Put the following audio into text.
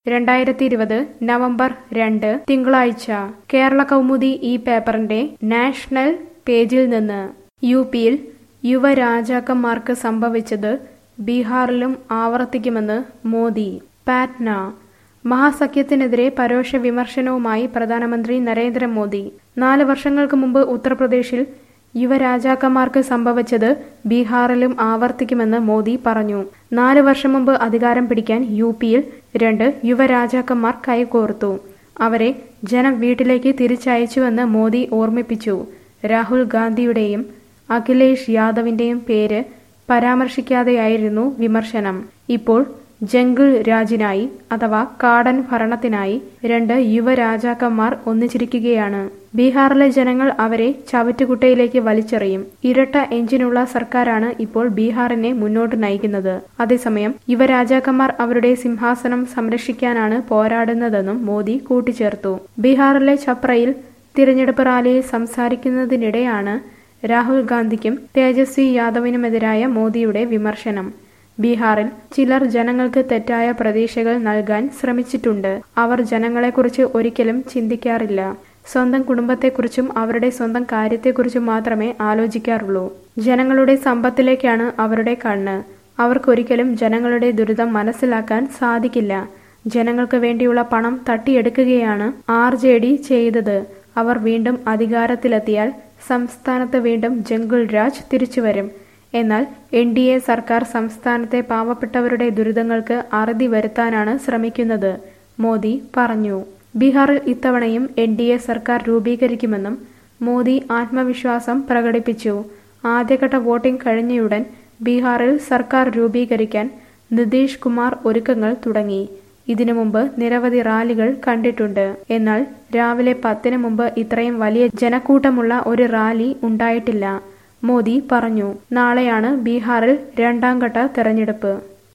രണ്ടായിരത്തി ഇരുപത് നവംബർ രണ്ട് തിങ്കളാഴ്ച കേരള കൗമുദി ഈ പേപ്പറിന്റെ നാഷണൽ പേജിൽ നിന്ന് യു പിയിൽ യുവരാജാക്കന്മാർക്ക് സംഭവിച്ചത് ബീഹാറിലും ആവർത്തിക്കുമെന്ന് മോദി പാറ്റ്ന മഹാസഖ്യത്തിനെതിരെ പരോക്ഷ വിമർശനവുമായി പ്രധാനമന്ത്രി നരേന്ദ്രമോദി നാല് വർഷങ്ങൾക്ക് മുമ്പ് ഉത്തർപ്രദേശിൽ യുവരാജാക്കന്മാർക്ക് സംഭവിച്ചത് ബീഹാറിലും ആവർത്തിക്കുമെന്ന് മോദി പറഞ്ഞു നാല് വർഷം മുമ്പ് അധികാരം പിടിക്കാൻ യു പിയിൽ രണ്ട് യുവരാജാക്കന്മാർ കൈകോർത്തു അവരെ ജനം വീട്ടിലേക്ക് തിരിച്ചയച്ചുവെന്ന് മോദി ഓർമ്മിപ്പിച്ചു രാഹുൽ ഗാന്ധിയുടെയും അഖിലേഷ് യാദവിന്റെയും പേര് പരാമർശിക്കാതെയായിരുന്നു വിമർശനം ഇപ്പോൾ ജംഗിൾ രാജിനായി അഥവാ കാടൻ ഭരണത്തിനായി രണ്ട് യുവരാജാക്കന്മാർ ഒന്നിച്ചിരിക്കുകയാണ് ബീഹാറിലെ ജനങ്ങൾ അവരെ ചവറ്റുകുട്ടയിലേക്ക് വലിച്ചെറിയും ഇരട്ട എഞ്ചിനുള്ള സർക്കാരാണ് ഇപ്പോൾ ബീഹാറിനെ മുന്നോട്ട് നയിക്കുന്നത് അതേസമയം യുവരാജാക്കന്മാർ അവരുടെ സിംഹാസനം സംരക്ഷിക്കാനാണ് പോരാടുന്നതെന്നും മോദി കൂട്ടിച്ചേർത്തു ബീഹാറിലെ ഛപ്രയിൽ തിരഞ്ഞെടുപ്പ് റാലിയിൽ സംസാരിക്കുന്നതിനിടെയാണ് രാഹുൽ ഗാന്ധിക്കും തേജസ്വി യാദവിനുമെതിരായ മോദിയുടെ വിമർശനം ബീഹാറിൽ ചിലർ ജനങ്ങൾക്ക് തെറ്റായ പ്രതീക്ഷകൾ നൽകാൻ ശ്രമിച്ചിട്ടുണ്ട് അവർ ജനങ്ങളെക്കുറിച്ച് ഒരിക്കലും ചിന്തിക്കാറില്ല സ്വന്തം കുടുംബത്തെക്കുറിച്ചും അവരുടെ സ്വന്തം കാര്യത്തെക്കുറിച്ചും മാത്രമേ ആലോചിക്കാറുള്ളൂ ജനങ്ങളുടെ സമ്പത്തിലേക്കാണ് അവരുടെ കണ്ണ് അവർക്കൊരിക്കലും ജനങ്ങളുടെ ദുരിതം മനസ്സിലാക്കാൻ സാധിക്കില്ല ജനങ്ങൾക്ക് വേണ്ടിയുള്ള പണം തട്ടിയെടുക്കുകയാണ് ആർ ജെ ഡി ചെയ്തത് അവർ വീണ്ടും അധികാരത്തിലെത്തിയാൽ സംസ്ഥാനത്ത് വീണ്ടും ജംഗിൾ രാജ് തിരിച്ചുവരും എന്നാൽ എൻ ഡി എ സർക്കാർ സംസ്ഥാനത്തെ പാവപ്പെട്ടവരുടെ ദുരിതങ്ങൾക്ക് അറുതി വരുത്താനാണ് ശ്രമിക്കുന്നത് മോദി പറഞ്ഞു ബീഹാറിൽ ഇത്തവണയും എൻ ഡി എ സർക്കാർ രൂപീകരിക്കുമെന്നും മോദി ആത്മവിശ്വാസം പ്രകടിപ്പിച്ചു ആദ്യഘട്ട വോട്ടിംഗ് കഴിഞ്ഞയുടൻ ബീഹാറിൽ സർക്കാർ രൂപീകരിക്കാൻ നിതീഷ് കുമാർ ഒരുക്കങ്ങൾ തുടങ്ങി ഇതിനു മുമ്പ് നിരവധി റാലികൾ കണ്ടിട്ടുണ്ട് എന്നാൽ രാവിലെ പത്തിന് മുമ്പ് ഇത്രയും വലിയ ജനക്കൂട്ടമുള്ള ഒരു റാലി ഉണ്ടായിട്ടില്ല മോദി പറഞ്ഞു നാളെയാണ് ബീഹാറിൽ രണ്ടാം ഘട്ട തെരഞ്ഞെടുപ്പ്